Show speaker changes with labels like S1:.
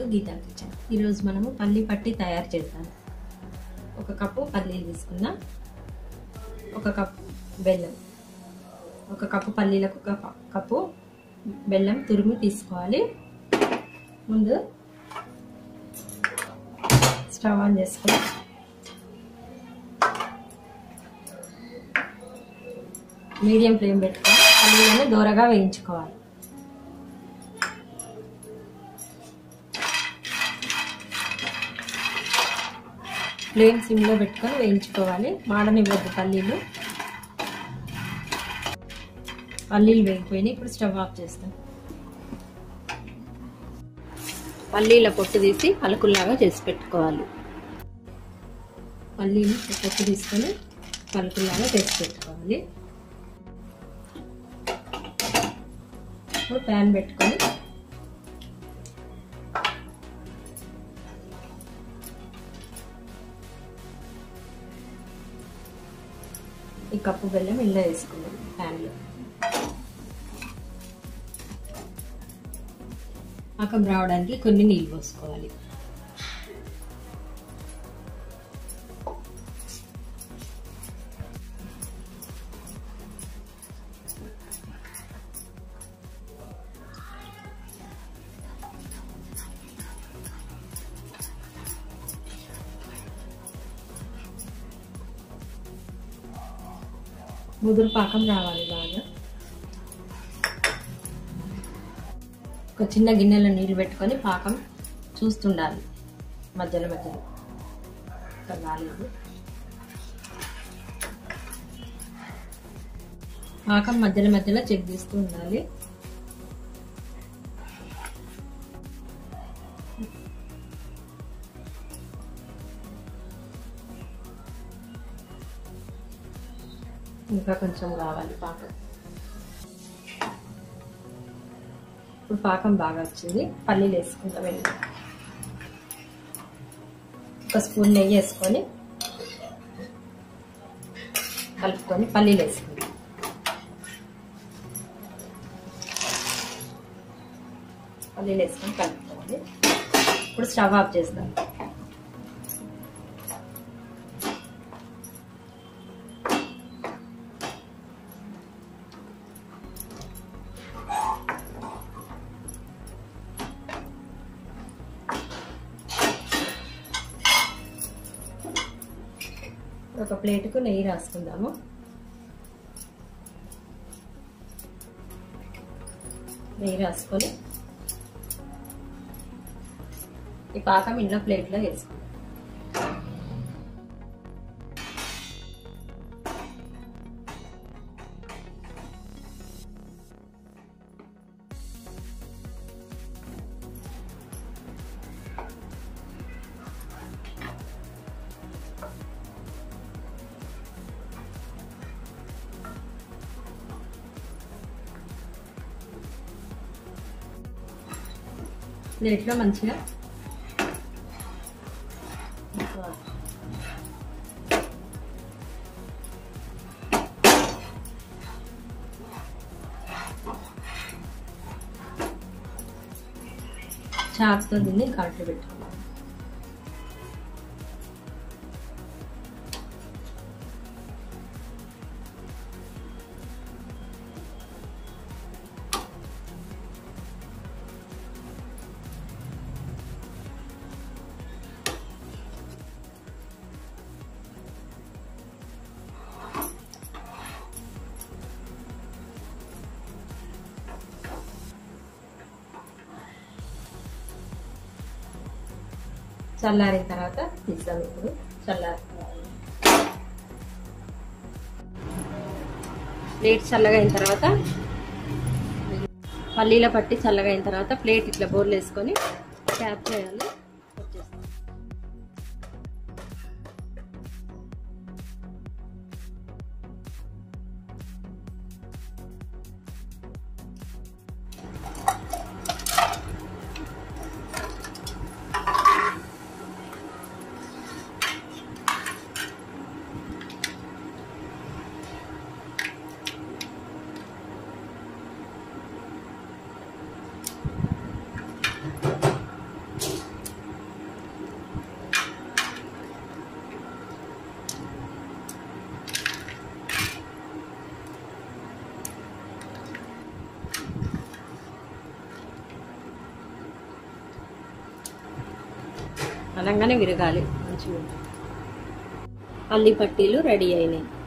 S1: Gita kitchen ఈరోజు మనము పల్లి పట్టి తయారు చేద్దాం ఒక కప్పు పల్లీలు తీసుకుందాం ఒక కప్పు బెల్లం ఒక కప్పు పల్లీలకు ఒక ప- కప్పు బెల్లం తురిమి తీసుకోవాలి ముందు స్టవ్ ఆన్ చేసుకొని మీడియం ఫ్లేమ్ పెట్టుకొని పల్లీలను దూరగా వేయించుకోవాలి ఫ్లేమ్ సిమ్లో పెట్టుకొని వేయించుకోవాలి మాడనివ్వద్దు పల్లీలు పల్లీలు వేగిపోయినాయి ఇప్పుడు స్టవ్ ఆఫ్ చేస్తాం పల్లీల పొట్టు తీసి పలుకుల్లాగా చేసి పెట్టుకోవాలి పల్లీలు పొట్టు తీసుకొని పలుకుల్లాగా చేసి పెట్టుకోవాలి ఇప్పుడు ప్యాన్ పెట్టుకొని ఈ కప్పు బెల్లం ఇంట్లో వేసుకున్నాం ప్యాన్లో పాకం రావడానికి కొన్ని నీళ్ళు పోసుకోవాలి ముదురు పాకం రావాలి బాగా ఒక చిన్న గిన్నెలో నీళ్ళు పెట్టుకొని పాకం చూస్తుండాలి మధ్యలో మధ్యలో ఇంకా రాలేదు పాకం మధ్యలో మధ్యలో చెక్ చేస్తూ ఉండాలి ఇంకా కొంచెం కావాలి పాకం ఇప్పుడు పాకం బాగా వచ్చింది పల్లీలు వేసుకుంటాం వెళ్ళి ఒక స్పూన్ నెయ్యి వేసుకొని కలుపుకొని పల్లీలు వేసుకుంటాం పల్లీలు వేసుకొని కలుపుకోవాలి ఇప్పుడు స్టవ్ ఆఫ్ చేస్తాం ఒక ప్లేట్కు నెయ్యి రాసుకుందాము నెయ్యి రాసుకొని ఈ పాకం ఇంట్లో ప్లేట్లో వేసుకుందాం ప్లేట్లో మంచిగా చాకుతో దీన్ని కాట్లు పెట్టుకోవాలి చల్లారిన తర్వాత తీద్దాం ఇప్పుడు చల్లారి ప్లేట్ చల్లగా అయిన తర్వాత పల్లీల పట్టి చల్లగా అయిన తర్వాత ప్లేట్ ఇట్లా బోర్లు వేసుకొని ట్యాప్ చేయాలి వచ్చేస్తాం అనగానే విరగాలి మంచిగా పల్లి పట్టీలు రెడీ అయినాయి